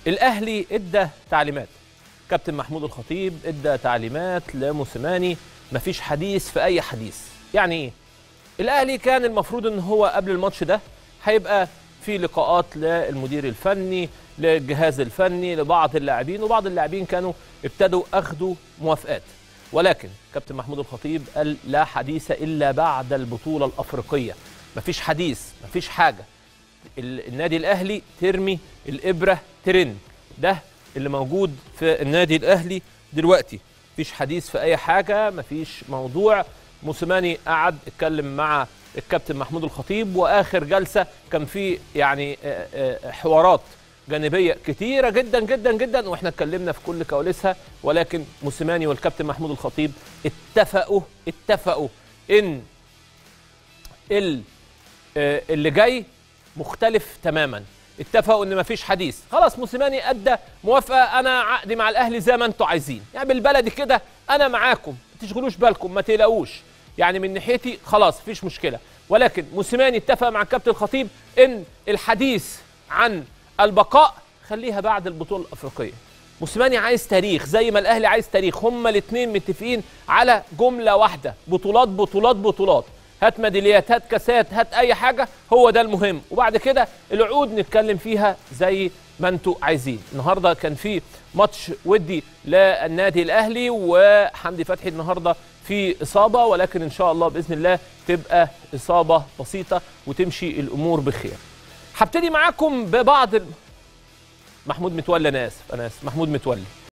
الاهلي ادى تعليمات كابتن محمود الخطيب ادى تعليمات لموسيماني مفيش حديث في اي حديث يعني ايه الاهلي كان المفروض ان هو قبل الماتش ده هيبقى في لقاءات للمدير الفني للجهاز الفني لبعض اللاعبين وبعض اللاعبين كانوا ابتدوا اخذوا موافقات ولكن كابتن محمود الخطيب قال لا حديث الا بعد البطوله الافريقيه مفيش حديث مفيش حاجه ال- النادي الاهلي ترمي الابره ترن ده اللي موجود في النادي الاهلي دلوقتي مفيش حديث في اي حاجه مفيش موضوع موسيماني قعد اتكلم مع الكابتن محمود الخطيب واخر جلسه كان في يعني آه، آه، حوارات جانبيه كتيره جدا جدا جدا واحنا اتكلمنا في كل كواليسها ولكن موسيماني والكابتن محمود الخطيب اتفقوا اتفقوا ان ال- آه، اللي جاي مختلف تماما اتفقوا ان مفيش حديث خلاص موسيماني ادى موافقه انا عقدي مع الاهلي زي ما انتوا عايزين يعني بالبلدي كده انا معاكم ما تشغلوش بالكم ما تقلقوش يعني من ناحيتي خلاص مفيش مشكله ولكن موسيماني اتفق مع الكابتن الخطيب ان الحديث عن البقاء خليها بعد البطوله الافريقيه موسيماني عايز تاريخ زي ما الاهلي عايز تاريخ هما الاثنين متفقين على جمله واحده بطولات بطولات بطولات هات ميداليات هات كاسات هات اي حاجه هو ده المهم وبعد كده العقود نتكلم فيها زي ما انتوا عايزين النهارده كان في ماتش ودي للنادي الاهلي وحمدي فتحي النهارده في اصابه ولكن ان شاء الله باذن الله تبقى اصابه بسيطه وتمشي الامور بخير هبتدي معاكم ببعض ال- محمود متولي انا اسف انا اسف محمود متولي